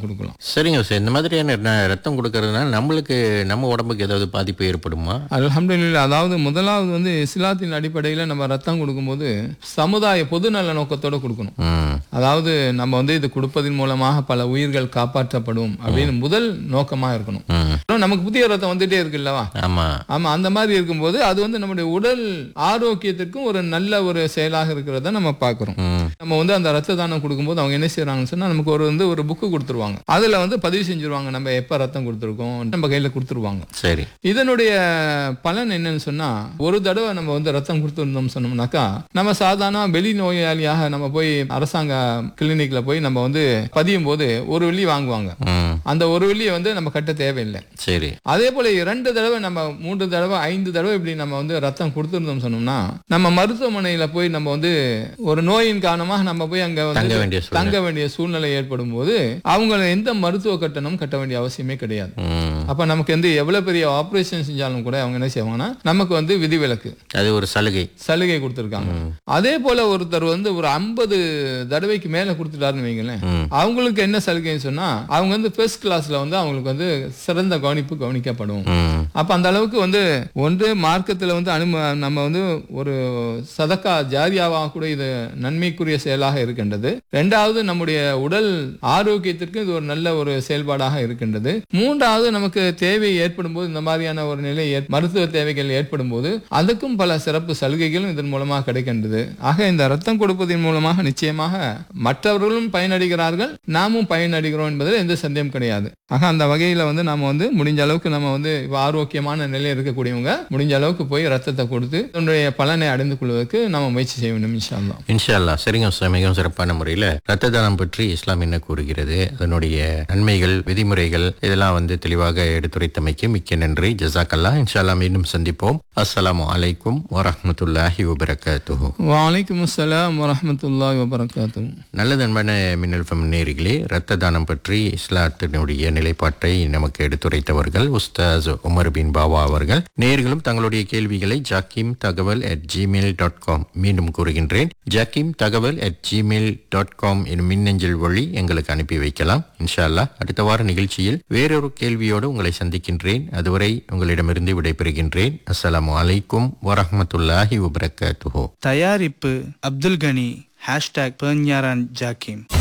கொடுக்கலாம் சரிங்க சார் இந்த மாதிரியான ந- ரத்தம் கொடுக்கறதுனால நம்மளுக்கு நம்ம உடம்புக்கு ஏதாவது பாதிப்பு ஏற்படுமா அல்ஹம்துலில்லாஹ் அதாவது முதலாவது வந்து இஸ்லாத்தின் அடிப்படையில் நம்ம ரத்தம் கொடுக்கும்போது சமுதாய பொதுநல நோக்கத்தோட கொடுக்கணும் ம் அதாவது நம்ம வந்து இது கொடுப்பதன் மூலமாக பல உயிர்கள் காப்பாற்றப்படும் அப்படின்னு முதல் நோக்கமா இருக்கணும் ம் அப்புறம் நமக்கு புதிய ரத்தம் வந்துட்டே இருக்குல்லவா ஆமா ஆமா அந்த மாதிரி இருக்கும்போது அது வந்து நம்முடைய உடல் ஆரோக்கியத்திற்கும் ஒரு நல்ல ஒரு செயலாக இருக்கிறத நம்ம பார்க்கிறோம் ம் நம்ம வந்து அந்த ரத்த தானம் கொடுக்கும்போது அவங்க என்ன செய்யறாங்கன்னு சொன்னா நமக்கு ஒரு வந்து ஒரு புக்கு கொடுத்துருவாங்க அதுல வந்து பதிவு செஞ்சிருவாங்க நம்ம எப்ப ரத்தம் கொடுத்துருக்கோம் நம்ம கையில கொடுத்துருவாங்க சரி இதனுடைய பலன் என்னன்னு சொன்னா ஒரு தடவை நம்ம வந்து ரத்தம் கொடுத்துருந்தோம் சொன்னோம்னாக்கா நம்ம சாதாரண வெளி நோயாளியாக நம்ம போய் அரசாங்க கிளினிக்ல போய் நம்ம வந்து பதியும் போது ஒரு வெள்ளி வாங்குவாங்க ம் அந்த ஒரு வெள்ளியை வந்து நம்ம கட்ட தேவையில்லை சரி அதே போல இரண்டு தடவை நம்ம மூன்று தடவை ஐந்து தடவை இப்படி நம்ம வந்து ரத்தம் கொடுத்துருந்தோம் சொன்னோம்னா நம்ம மருத்துவமனையில போய் நம்ம வந்து ஒரு நோயின் காரணமாக நம்ம போய் அங்க தங்க வந்து வேண்டிய சூழ்நிலை தங்க வேண்டிய சூழ்நிலை ஏற்படும் போது அவங்க எந்த மருத்துவ கட்டணம் கட்ட வேண்டிய அவசியமே கிடையாது ம் அப்ப நமக்கு வந்து எவ்வளவு பெரிய ஆபரேஷன் செஞ்சாலும் கூட அவங்க என்ன செய்வாங்கன்னா நமக்கு வந்து விதிவிலக்கு அது ஒரு சலுகை சலுகை கொடுத்துருக்காங்க அதே போல ஒருத்தர் வந்து ஒரு ஐம்பது தடவைக்கு மேல கொடுத்துட்டாருன்னு வைங்களேன் ம் அவங்களுக்கு என்ன சலுகைன்னு சொன்னா அவங்க வந்து ஃபர்ஸ்ட் கிளாஸ்ல வந்து அவங்களுக்கு வந்து சிறந்த கவனிப்பு கவனிக்கப்படும் ம் அப்ப அந்த அளவுக்கு வந்து ஒன்று மார்க்கத்துல வந்து அனும நம்ம வந்து ஒரு சதக்கா ஜாரியாவாக கூட இது நன்மைக்குரிய செயலாக இருக்கின்றது ரெண்டாவது நம்முடைய உடல் ஆரோக்கியத்திற்கு இது ஒரு நல்ல ஒரு செயல்பாடாக இருக்கின்றது மூன்றாவது நமக்கு தேவை ஏற்படும் போது இந்த மாதிரியான ஒரு நிலை ஏற்- மருத்துவ தேவைகள் ஏற்படும் போது அதுக்கும் பல சிறப்பு சலுகைகளும் இதன் மூலமாக கிடைக்கின்றது ஆக இந்த ரத்தம் கொடுப்பதன் மூலமாக நிச்சயமாக மற்றவர்களும் பயனடைகிறார்கள் நாமும் பயனடைகிறோம் என்பதில் எந்த சந்தேகம் கிடையாது ஆக அந்த வகையில வந்து நாம வந்து முடிஞ்ச அளவுக்கு நம்ம வந்து இப்ப ஆரோக்கியமான நிலையில் இருக்கக்கூடியவங்க முடிஞ்ச அளவுக்கு போய் ரத்தத்தை கொடுத்து இதனுடைய பலனை அடைந்து கொள்வதற்கு நாம முயற்சி செய்ய வேண்டும் இன்ஷா அல்லாஹ். இன்ஷா அல்லாஹ் சரிங்க சார் மிகவும் சிறப்பான முறையில் ரத்த தானம் பற்றி இஸ்லாம் என்ன கூறுகிறது அதனுடைய நன்மைகள் விதிமுறைகள் இதெல்லாம் வந்து தெளிவாக எடுத்துரைத்தமைக்கு மிக்க நன்றி ஜசாக்கல்லா இன்ஷா அல்லாஹ் மீண்டும் சந்திப்போம் அஸ்ஸலாமு அலைக்கும் வரஹ்மத்துல்லாஹி வபரகாத்துஹு வலைக்கும் அஸ்ஸலாம் வரஹ்மத்துல்லாஹி வபரகாத்துஹு நல்லது அன்பான மின்னல் ஃபம் நேயர்களே ரத்த தானம் பற்றி இஸ்லாத்தினுடைய நிலைப்பாட்டை நமக்கு எடுத்துரைத்தவர்கள் உஸ்தாஸ் உமர் பின் பாவா அவர்கள் நேயர்களும் தங்களுடைய கேள்விகளை ஜாக்கிம் தகவல் அட் ஜிமெயில் டாட் காம் மீண்டும் கூறுகின்றேன் ஜாக்கிம் தகவல் அட் ஜிமெயில் டாட் காம் எனும் மின்னஞ்சல் வழி எங்களுக்கு அனுப்பி வைக்கலாம் இன்ஷா அல்லாஹ் அடுத்த வார நிகழ்ச்சியில் வேறொரு கேள்வியோடு உங்களை சந்திக்கின்றேன் அதுவரை உங்களிடமிருந்து விடைபெறுகின்றேன் அஸ்ஸலாமு அலைக்கும் வரஹ்மத்துல்லாஹி வபரகாத்துஹு தயாரிப்பு அப்துல் கனி ஹேஷ்டாக் பேஞ்ஞாரான் ஜாக்கிம்